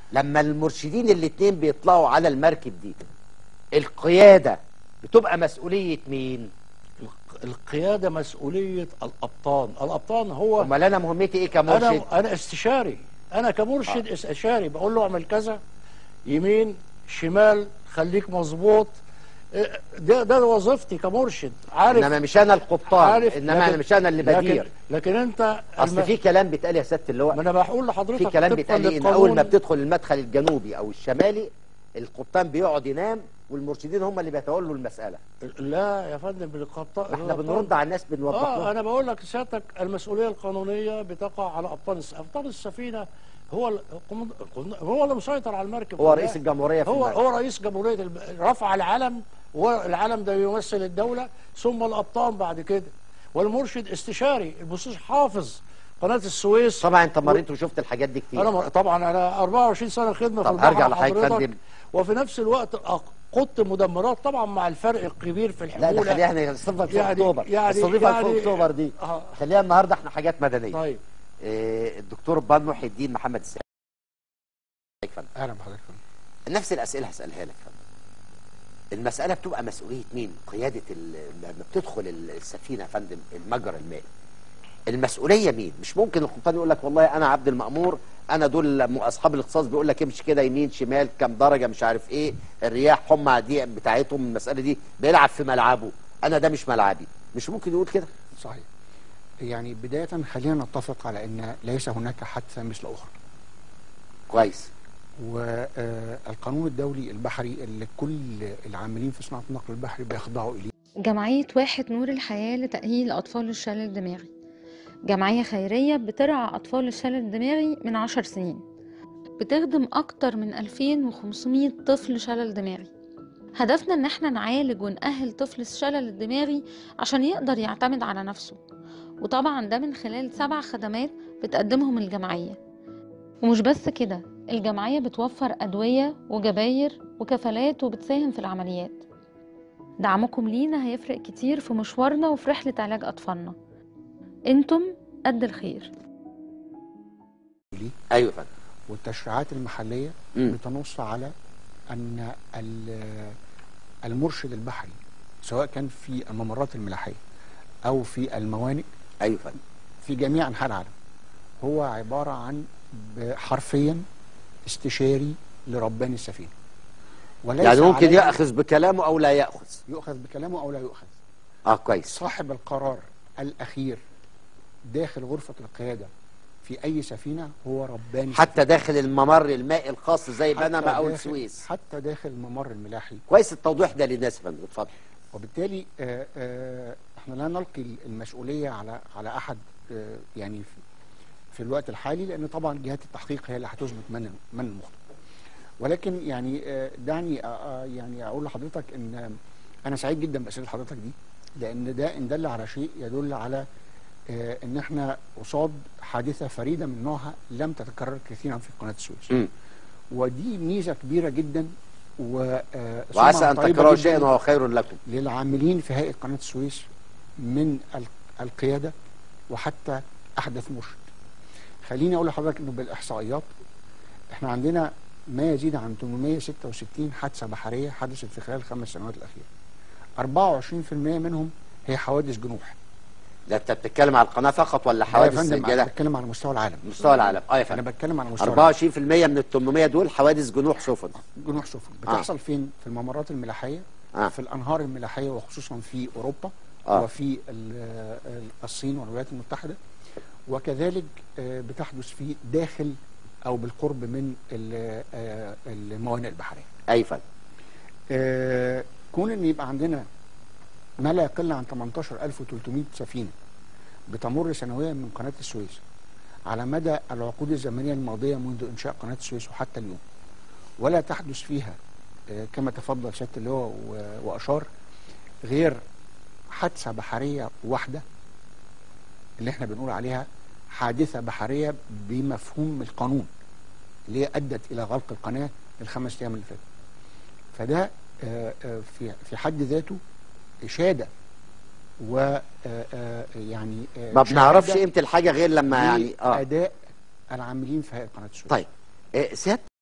لما المرشدين الاتنين بيطلعوا على المركب دي القيادة بتبقى مسؤولية مين الق- القياده مسؤوليه الابطان الابطان هو امال انا مهمتي ايه انا كمرشد انا استشاري انا كمرشد آه. استشاري بقول له اعمل كذا يمين شمال خليك مظبوط إيه، ده ده وظيفتي كمرشد عارف انما مش انا القبطان عارف انما لكن- انا مش انا اللي لكن بدير لكن انت اصل الم- في كلام بيتقال يا سياده ما اللواء انا بقول لحضرتك في كلام طبقاً بيتقال لي ان للقانون- اول ما بتدخل المدخل الجنوبي او الشمالي القبطان بيقعد ينام والمرشدين هم اللي بيتولوا المساله لا يا فندم القبطان احنا بنرد على الناس بنوضح اه لهم انا بقول لك سيادتك المسؤوليه القانونيه بتقع على ابطال الس- ابطال السفينه هو ال- القمد- هو اللي مسيطر على المركب هو كلها. رئيس الجمهوريه في هو المركب. هو رئيس جمهوريه الب... رفع العلم والعلم ده يمثل الدوله ثم الابطال بعد كده والمرشد استشاري المستشار حافظ قناه السويس طبعا انت مريت وشفت الحاجات دي كتير انا م- طبعا انا 24 سنه خدمه في طب البحر هرجع مع لحضرتك حضرتك فندم. وفي نفس الوقت أق- قدت مدمرات طبعا مع الفرق الكبير في لا الحموله ده خليها نستضيفك في يعني- اكتوبر يعني- استضيفك يعني- في اكتوبر دي آه. خليها النهارده احنا حاجات مدنيه طيب إيه الدكتور بان محي الدين محمد السيد فندم. اهلا بحضرتك نفس الاسئله هسالها لك فندم المساله بتبقى مسؤوليه مين قياده ال- لما بتدخل السفينه يا فندم المجرى المائي المسؤوليه مين مش ممكن القبطان يقول لك والله انا عبد المامور انا دول م- اصحاب الاختصاص بيقول لك امشي كده يمين شمال كام درجه مش عارف ايه الرياح هم دي بتاعتهم المساله دي بيلعب في ملعبه انا ده مش ملعبي مش ممكن يقول كده صحيح يعني بداية خلينا نتفق على أن ليس هناك حادثة مثل أخرى كويس والقانون الدولي البحري اللي كل العاملين في صناعة النقل البحري بيخضعوا إليه جمعية واحد نور الحياة لتأهيل أطفال الشلل الدماغي جمعية خيرية بترعى أطفال الشلل الدماغي من عشر سنين بتخدم أكتر من 2500 طفل شلل دماغي هدفنا إن احنا نعالج ونأهل طفل الشلل الدماغي عشان يقدر يعتمد على نفسه وطبعا ده من خلال سبع خدمات بتقدمهم الجمعية ومش بس كده الجمعية بتوفر أدوية وجباير وكفالات وبتساهم في العمليات دعمكم لينا هيفرق كتير في مشوارنا وفي رحلة علاج أطفالنا انتم قد الخير ايوه يا فندم والتشريعات المحلية مم. بتنص على أن ال- المرشد البحري سواء كان في الممرات الملاحية أو في الموانئ ايوه يا فندم في جميع أنحاء العالم هو عبارة عن ب- حرفيا استشاري لربان السفينة وليس يعني ممكن عليه ياخذ بكلامه او لا ياخذ يؤخذ بكلامه أو لا يؤخذ اه كويس صاحب القرار الأخير داخل غرفة القيادة في أي سفينة هو ربان حتى داخل الممر المائي الخاص زي حتى بنما او داخل- السويس حتى داخل الممر الملاحي كويس التوضيح ده للناس يا فندم اتفضل وبالتالي آه، آه، احنا لا نلقي المسؤوليه على على احد آه، يعني في- في الوقت الحالي لان طبعا جهات التحقيق هي اللي هتثبت من من المخطئ ولكن يعني آه، دعني آه، آه، يعني اقول لحضرتك ان انا سعيد جدا باسئله حضرتك دي لان ده ان دل على شيء يدل على آه، ان احنا قصاد حادثه فريده من نوعها لم تتكرر كثيرا في قناه السويس مم. ودي ميزه كبيره جدا و آه، وعسى سمعة ان طيبة تكرهوا جداً شيئا وهو خير لكم للعاملين في هيئة قناة السويس من ال- القيادة وحتى أحدث مرشد خليني أقول لحضرتك أنه بالإحصائيات إحنا عندنا ما يزيد عن 866 حادثة بحرية حدثت في خلال الخمس سنوات الأخيرة 24% منهم هي حوادث جنوح ده انت بتتكلم على القناه فقط ولا لا يا حوادث فندم أنا سجله بتكلم على مستوى العالم مستوى العالم اه يا أنا فندم بتكلم على مستوى العالم 24% من ال 800 دول حوادث جنوح سفن جنوح سفن بتحصل فين في الممرات الملاحية آه. في الأنهار الملاحية وخصوصا في أوروبا آه. وفي ال- ال- الصين والولايات المتحدة وكذلك آه، بتحدث في داخل أو بالقرب من ال- آه، الموانئ البحرية اي فندم آه، كون ان يبقى عندنا ما لا يقل عن 18300 سفينه بتمر سنويا من قناه السويس على مدى العقود الزمنيه الماضيه منذ انشاء قناه السويس وحتى اليوم ولا تحدث فيها آه، كما تفضل سياده اللواء و- واشار غير حادثه بحريه واحده اللي احنا بنقول عليها حادثه بحريه بمفهوم القانون اللي هي ادت الى غلق القناه الخمس ايام اللي فاتوا فده آه، آه، في في حد ذاته اشاده و آه، آه، يعني آه، ما بنعرفش شهادة قيمه الحاجه غير لما يعني اه لاداء العاملين في هيئه قناه السويس طيب آه، سياده